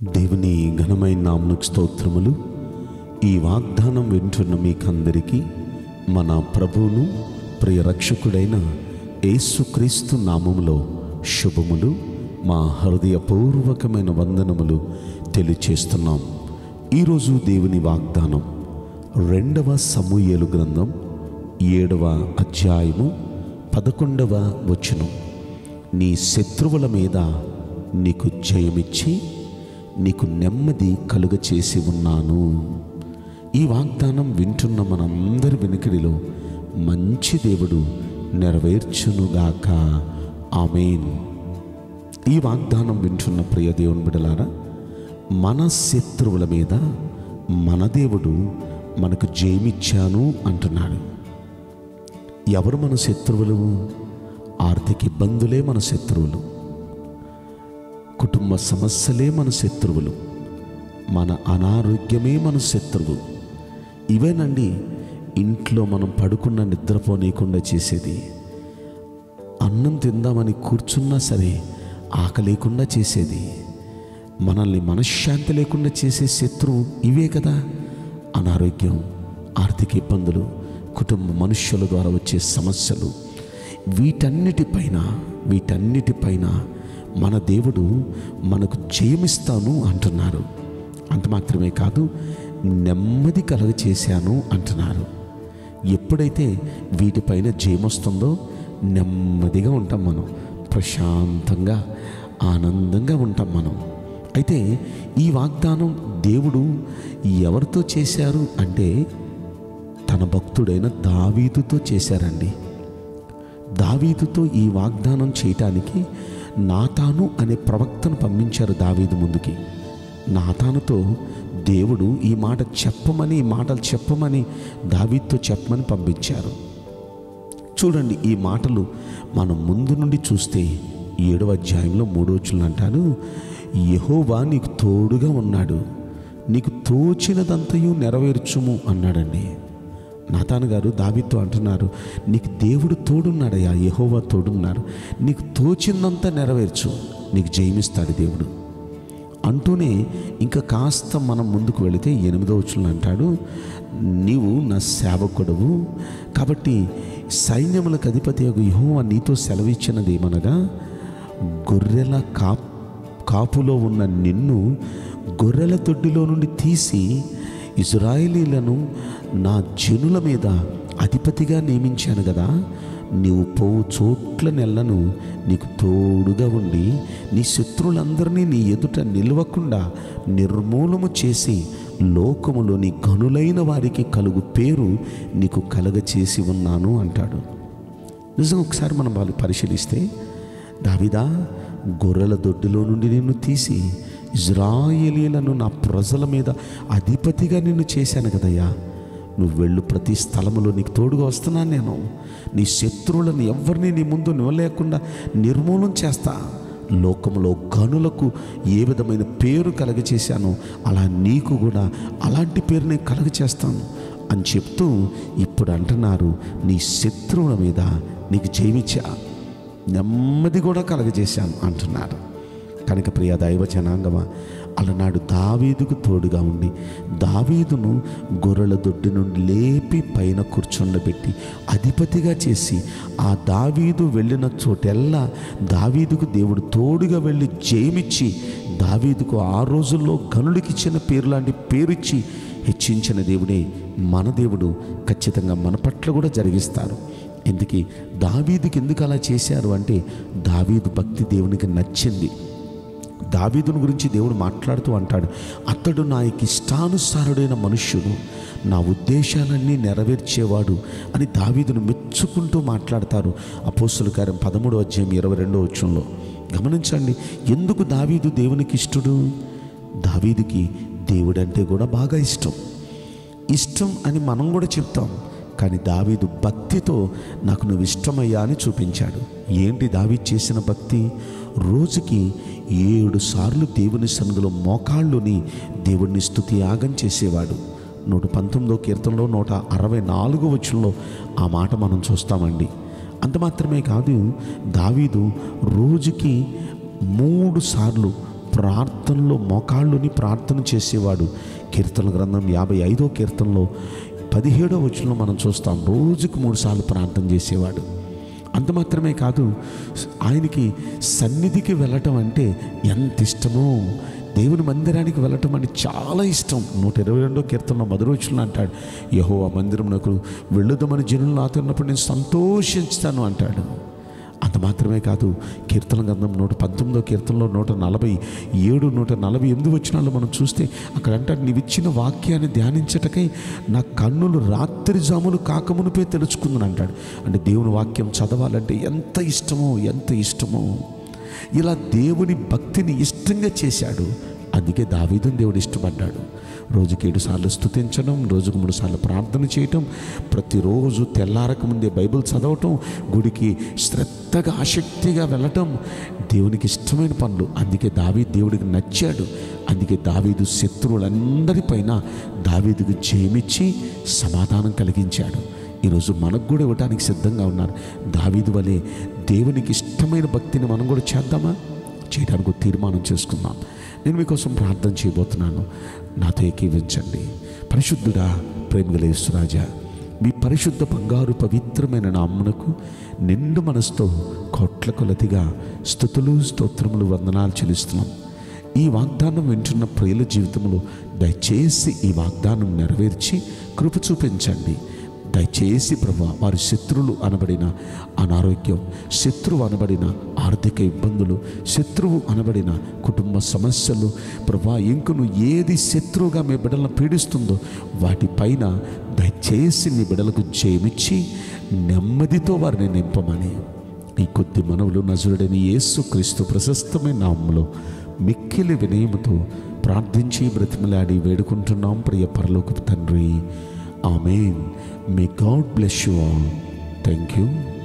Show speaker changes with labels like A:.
A: దేవుని ఘనమైన నామకు స్తోత్రములు ఈ వాగ్దానం వింటున్న మీకందరికీ మన ప్రభువును ప్రియ రక్షకుడైన యేసుక్రీస్తు నామములో శుభములు మా హృదయపూర్వకమైన వందనములు తెలియచేస్తున్నాం ఈరోజు దేవుని వాగ్దానం రెండవ సమూయేలు గ్రంథం ఏడవ అధ్యాయము పదకొండవ వచనం నీ శత్రువుల మీద నీకు జయమిచ్చి నీకు నెమ్మది కలుగ చేసి ఉన్నాను ఈ వాగ్దానం వింటున్న మనందరి వెనుకడిలో మంచి దేవుడు నెరవేర్చునుగాక ఆమెన్ ఈ వాగ్దానం వింటున్న ప్రియ దేవుని బిడలారా మన శత్రువుల మీద మన దేవుడు మనకు జయమిచ్చాను అంటున్నాడు ఎవరు మన శత్రువులు ఆర్థిక ఇబ్బందులే మన శత్రువులు కుటుంబ సమస్యలే మన శత్రువులు మన అనారోగ్యమే మన శత్రువు ఇవేనండి ఇంట్లో మనం పడుకున్న నిద్రపోనీయకుండా చేసేది అన్నం తిందామని కూర్చున్నా సరే ఆకలేకుండా చేసేది మనల్ని మనశ్శాంతి లేకుండా చేసే శత్రువు ఇవే కదా అనారోగ్యం ఆర్థిక ఇబ్బందులు కుటుంబ మనుష్యుల ద్వారా వచ్చే సమస్యలు వీటన్నిటిపైన వీటన్నిటిపైన మన దేవుడు మనకు జయమిస్తాను అంటున్నారు అంత మాత్రమే కాదు నెమ్మది కలగ చేశాను అంటున్నారు ఎప్పుడైతే వీటిపైన జయమొస్తుందో నెమ్మదిగా ఉంటాం మనం ప్రశాంతంగా ఆనందంగా ఉంటాం మనం అయితే ఈ వాగ్దానం దేవుడు ఎవరితో చేశారు అంటే తన భక్తుడైన దావీదుతో చేశారండి దావీదుతో ఈ వాగ్దానం చేయటానికి నాతాను అనే ప్రవక్తను పంపించారు దావీదు ముందుకి నాతానుతో దేవుడు ఈ మాట చెప్పమని ఈ మాటలు చెప్పమని దావీదుతో చెప్పమని పంపించారు చూడండి ఈ మాటలు మనం ముందు నుండి చూస్తే ఏడవ అధ్యాయంలో మూడోచులు అంటాను యహోవా నీకు తోడుగా ఉన్నాడు నీకు తోచినదంతయు నెరవేర్చుము అన్నాడండి నాతాను గారు దావితో అంటున్నారు నీకు దేవుడు తోడున్నాడయ్యా యహోవా తోడున్నారు నీకు తోచిందంతా నెరవేర్చు నీకు జయమిస్తాడు దేవుడు అంటూనే ఇంకా కాస్త మనం ముందుకు వెళితే ఎనిమిదో వచ్చులు అంటాడు నీవు నా సేవకుడవు కాబట్టి సైన్యములకు అధిపతి యొక్క యెహోవా నీతో సెలవిచ్చినది ఏమనగా గొర్రెల కా కాపులో ఉన్న నిన్ను గొర్రెల తొడ్డిలో నుండి తీసి ఇజ్రాయేలీలను నా జనుల మీద అధిపతిగా నియమించాను కదా నీవు పోవు చోట్ల నెలను నీకు తోడుగా ఉండి నీ శత్రువులందరినీ నీ ఎదుట నిలవకుండా నిర్మూలము చేసి లోకములోని గనులైన వారికి కలుగు పేరు నీకు కలగ చేసి ఉన్నాను అంటాడు నిజం ఒకసారి మనం వాళ్ళు పరిశీలిస్తే దావిదా గొర్రెల దొడ్డిలో నుండి నిన్ను తీసి ఇజ్రాయేలీలను నా ప్రజల మీద అధిపతిగా నిన్ను చేశాను కదయ్యా నువ్వు వెళ్ళు ప్రతి స్థలములో నీకు తోడుగా వస్తున్నాను నేను నీ శత్రువులను ఎవరిని నీ ముందు నివ్వలేకుండా నిర్మూలన చేస్తా లోకంలో గనులకు ఏ విధమైన పేరు కలగచేశానో అలా నీకు కూడా అలాంటి పేరు నేను కలగచేస్తాను అని చెప్తూ ఇప్పుడు అంటున్నారు నీ శత్రువుల మీద నీకు జయమిచ్చా నెమ్మది కూడా కలగజేశాను అంటున్నారు కనుక ప్రియ దైవ జనాంగమా అలనాడు దావీదుకు తోడుగా ఉండి దావీదును గొర్రెల దొడ్డి నుండి లేపి పైన కూర్చుండబెట్టి అధిపతిగా చేసి ఆ దావీదు వెళ్ళిన చోటెల్లా దావీదుకు దేవుడు తోడుగా వెళ్ళి జయమిచ్చి దావీదుకు ఆ రోజుల్లో గనుడికిచ్చిన పేరు లాంటి పేరిచ్చి హెచ్చించిన దేవుడే మన దేవుడు ఖచ్చితంగా మన పట్ల కూడా జరిగిస్తారు ఎందుకు దావీదుకి ఎందుకు అలా చేశారు అంటే దావీదు భక్తి దేవునికి నచ్చింది దావీదుని గురించి దేవుడు మాట్లాడుతూ అంటాడు అతడు నా ఇష్టానుసారుడైన మనుష్యుడు నా ఉద్దేశాలన్నీ నెరవేర్చేవాడు అని దావీదును మెచ్చుకుంటూ మాట్లాడతారు అపోస్తుల కార్యం పదమూడో అధ్యాయం ఇరవై రెండో వచ్చంలో గమనించండి ఎందుకు దావీదు దేవునికి ఇష్టడు దావీదుకి దేవుడంటే కూడా బాగా ఇష్టం ఇష్టం అని మనం కూడా చెప్తాం కానీ దావీదు భక్తితో నాకు నువ్వు ఇష్టమయ్యా అని చూపించాడు ఏంటి దావీదు చేసిన భక్తి రోజుకి ఏడు సార్లు దేవుని సన్నిధిలో మోకాళ్ళుని దేవుడిని స్థుతి యాగం చేసేవాడు నూట పంతొమ్మిదో కీర్తనలో నూట అరవై నాలుగో వచ్చంలో ఆ మాట మనం చూస్తామండి అంత మాత్రమే కాదు దావీదు రోజుకి మూడు సార్లు ప్రార్థనలో మోకాళ్ళుని ప్రార్థన చేసేవాడు కీర్తన గ్రంథం యాభై ఐదో కీర్తనలో పదిహేడో వచనంలో మనం చూస్తాం రోజుకు మూడు సార్లు ప్రార్థన చేసేవాడు అంత మాత్రమే కాదు ఆయనకి సన్నిధికి వెళ్ళటం అంటే ఎంత ఇష్టమో దేవుని మందిరానికి వెళ్ళటం అంటే చాలా ఇష్టం నూట ఇరవై రెండో కీర్తనలో మొదటి వచ్చిన అంటాడు యహో ఆ మందిరంలోకి వెళ్ళుదామని జనులు నాతో ఉన్నప్పుడు నేను సంతోషిస్తాను అంటాడు అంత మాత్రమే కాదు కీర్తన గ్రంథం నూట పంతొమ్మిదో కీర్తనలో నూట నలభై ఏడు నూట నలభై ఎనిమిది వచ్చినాల్లో మనం చూస్తే అక్కడ అంటాడు నీవిచ్చిన వాక్యాన్ని ధ్యానించటకై నా కన్నులు రాత్రి జాములు కాకమునిపే తెలుసుకుందని అంటాడు అంటే దేవుని వాక్యం చదవాలంటే ఎంత ఇష్టమో ఎంత ఇష్టమో ఇలా దేవుని భక్తిని ఇష్టంగా చేశాడు అందుకే దావీదుని దేవుడు ఇష్టపడ్డాడు రోజుకి ఏడు సార్లు స్థుతించడం రోజుకు మూడు సార్లు ప్రార్థన చేయటం ప్రతిరోజు తెల్లారక ముందే బైబిల్ చదవటం గుడికి శ్రద్ధగా ఆసక్తిగా వెళ్ళటం దేవునికి ఇష్టమైన పనులు అందుకే దావీ దేవుడికి నచ్చాడు అందుకే దావీదు శత్రువులందరిపైన దావీదుకు జయమిచ్చి సమాధానం కలిగించాడు ఈరోజు మనకు కూడా ఇవ్వడానికి సిద్ధంగా ఉన్నారు దావీదు వలె దేవునికి ఇష్టమైన భక్తిని మనం కూడా చేద్దామా చేయడానికి ఒక తీర్మానం చేసుకుందాం నేను మీకోసం ప్రార్థన చేయబోతున్నాను నాతో ఏకీవించండి పరిశుద్ధుడా ప్రేమగలేశ్వరాజా మీ పరిశుద్ధ బంగారు పవిత్రమైన నామ్మునకు నిండు మనసుతో కోట్ల కొలతిగా స్థుతులు స్తోత్రములు వందనాలు చెల్లిస్తున్నాం ఈ వాగ్దానం వింటున్న ప్రియుల జీవితంలో దయచేసి ఈ వాగ్దానం నెరవేర్చి కృప చూపించండి దయచేసి ప్రభు వారి శత్రువులు అనబడిన అనారోగ్యం శత్రువు అనబడిన ఆర్థిక ఇబ్బందులు శత్రువు అనబడిన కుటుంబ సమస్యలు ప్రభా ఇంకను ఏది శత్రువుగా మీ బిడ్డలను పీడిస్తుందో వాటిపైన దయచేసి నీ బిడ్డలకు జయమిచ్చి నెమ్మదితో వారిని నింపమని ఈ కొద్ది మనవులు నజరుడని యేసు క్రీస్తు ప్రశస్తమైన నామంలో మిక్కిలి వినయముతో ప్రార్థించి బ్రతిమలాడి వేడుకుంటున్నాం ప్రియ పరలోకపు తండ్రి amen may God bless you all thank you